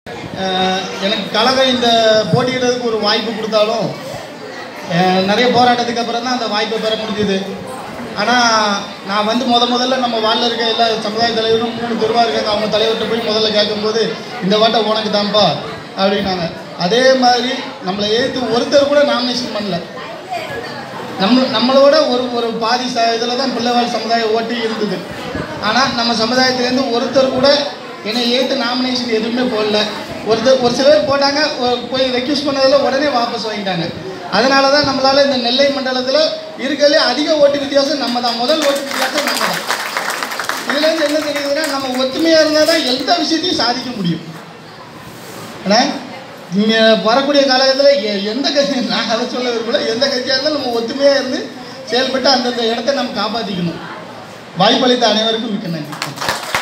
அஹ் எனக்கு கழகம் இந்த போட்டியிடுறதுக்கு ஒரு வாய்ப்பு கொடுத்தாலும் அஹ் நிறைய போராட்டத்துக்கு அப்புறம் தான் அந்த வாய்ப்பை பெற முடிஞ்சுது ஆனால் நான் வந்து முத முதல்ல நம்ம வார்டில் இருக்க எல்லா சமுதாய தலைவரும் மூணு தெருவாக இருக்காங்க அவங்க தலைவர்கிட்ட போய் முதல்ல கேட்கும்போது இந்த வாட்டை உனக்கு தான்ப்பா அப்படின்னாங்க அதே மாதிரி நம்மளை எதிர்த்து ஒருத்தர் கூட நாமினேஷன் பண்ணல நம்ம நம்மளோட ஒரு ஒரு பாதி ச இதில் தான் பிள்ளைவாழ் சமுதாய ஓட்டு இருந்தது ஆனால் நம்ம சமுதாயத்துலேருந்து ஒருத்தர் கூட என்னை ஏற்று நாமினேஷன் எதுவுமே போடல ஒருத்தர் ஒரு சிலர் போட்டாங்க ஒ- போய் ரெக்யூஸ் பண்ணதில் உடனே வாபஸ் வாங்கிட்டாங்க அதனால தான் நம்மளால் இந்த நெல்லை மண்டலத்தில் இருக்கிறதுலே அதிக ஓட்டு வித்தியாசம் நம்ம தான் முதல் ஓட்டு வித்தியாசம் நம்ம தான் இதுலேருந்து என்ன தெரியுதுன்னா நம்ம ஒத்துமையாக இருந்தால் தான் எந்த விஷயத்தையும் சாதிக்க முடியும் ஏன்னா இங்கே வரக்கூடிய காலகட்டத்தில் எந்த கட்சி நான் அதை சொல்ல விரும்பல எந்த கட்சியாக இருந்தாலும் நம்ம ஒத்துமையாக இருந்து செயல்பட்டு அந்தந்த இடத்த நம்ம காப்பாற்றிக்கணும் வாய்ப்பளித்த அனைவருக்கும் மிக்க நன்றி